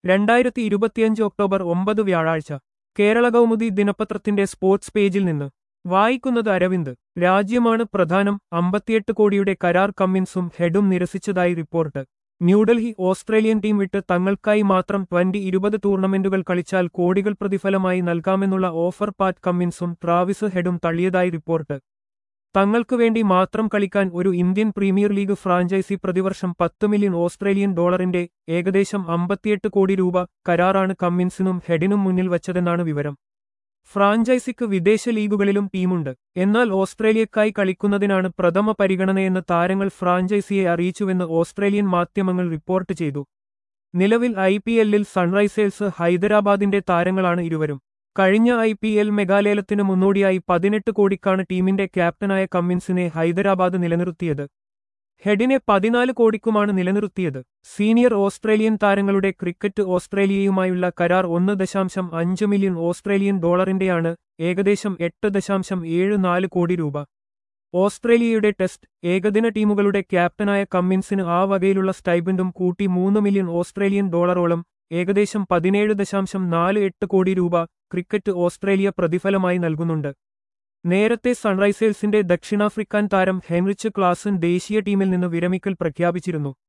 രണ്ടായിരത്തി ഇരുപത്തിയഞ്ച് ഒക്ടോബർ ഒമ്പത് വ്യാഴാഴ്ച കേരള കൗമുദി ദിനപത്രത്തിന്റെ സ്പോർട്സ് പേജിൽ നിന്ന് വായിക്കുന്നത് അരവിന്ദ് രാജ്യമാണ് പ്രധാനം അമ്പത്തിയെട്ട് കോടിയുടെ കരാർ കമ്മിൻസും ഹെഡും നിരസിച്ചതായി റിപ്പോർട്ട് ന്യൂഡൽഹി ഓസ്ട്രേലിയൻ ടീം വിട്ട് തങ്ങൾക്കായി മാത്രം ട്വന്റി ഇരുപത് ടൂർണമെന്റുകൾ കളിച്ചാൽ കോടികൾ പ്രതിഫലമായി നൽകാമെന്നുള്ള ഓഫർ പാറ്റ് കമ്മിൻസും ട്രാവിസ് ഹെഡും തള്ളിയതായി റിപ്പോർട്ട് തങ്ങൾക്കു വേണ്ടി മാത്രം കളിക്കാൻ ഒരു ഇന്ത്യൻ പ്രീമിയർ ലീഗ് ഫ്രാഞ്ചൈസി പ്രതിവർഷം പത്ത് മില്യൺ ഓസ്ട്രേലിയൻ ഡോളറിന്റെ ഏകദേശം അമ്പത്തിയെട്ട് കോടി രൂപ കരാറാണ് കമ്മിൻസിനും ഹെഡിനും മുന്നിൽ വച്ചതെന്നാണ് വിവരം ഫ്രാഞ്ചൈസിക്ക് വിദേശ ലീഗുകളിലും ടീമുണ്ട് എന്നാൽ ഓസ്ട്രേലിയക്കായി കളിക്കുന്നതിനാണ് പ്രഥമ പരിഗണനയെന്ന് താരങ്ങൾ ഫ്രാഞ്ചൈസിയെ അറിയിച്ചുവെന്ന് ഓസ്ട്രേലിയൻ മാധ്യമങ്ങൾ റിപ്പോർട്ട് ചെയ്തു നിലവിൽ ഐ പി എല്ലിൽ സൺറൈസേഴ്സ് ഹൈദരാബാദിന്റെ താരങ്ങളാണ് ഇരുവരും കഴിഞ്ഞ ഐ പി എൽ മെഗാലേലത്തിന് മുന്നോടിയായി പതിനെട്ട് കോടിക്കാണ് ടീമിന്റെ ക്യാപ്റ്റനായ കമ്മിൻസിനെ ഹൈദരാബാദ് നിലനിർത്തിയത് ഹെഡിനെ പതിനാല് കോടിക്കുമാണ് നിലനിർത്തിയത് സീനിയർ ഓസ്ട്രേലിയൻ താരങ്ങളുടെ ക്രിക്കറ്റ് ഓസ്ട്രേലിയയുമായുള്ള കരാർ ഒന്ന് ദശാംശം അഞ്ച് മില്യൺ ഓസ്ട്രേലിയൻ ഡോളറിന്റെയാണ് ഏകദേശം എട്ട് ദശാംശം ഏഴ് നാല് കോടി രൂപ ഓസ്ട്രേലിയയുടെ ടെസ്റ്റ് ഏകദിന ടീമുകളുടെ ക്യാപ്റ്റനായ കമ്മിൻസിന് ആ വകയിലുള്ള സ്റ്റൈബൻഡും കൂട്ടി മൂന്ന് മില്യൺ ഓസ്ട്രേലിയൻ ഡോളറോളം ഏകദേശം പതിനേഴ് ദശാംശം നാല് എട്ട് കോടി രൂപ ക്രിക്കറ്റ് ഓസ്ട്രേലിയ പ്രതിഫലമായി നൽകുന്നുണ്ട് നേരത്തെ സൺറൈസേഴ്സിന്റെ ദക്ഷിണാഫ്രിക്കൻ താരം ഹെൻറിച്ച് ക്ലാസൻ ദേശീയ ടീമിൽ നിന്ന് വിരമിക്കൽ പ്രഖ്യാപിച്ചിരുന്നു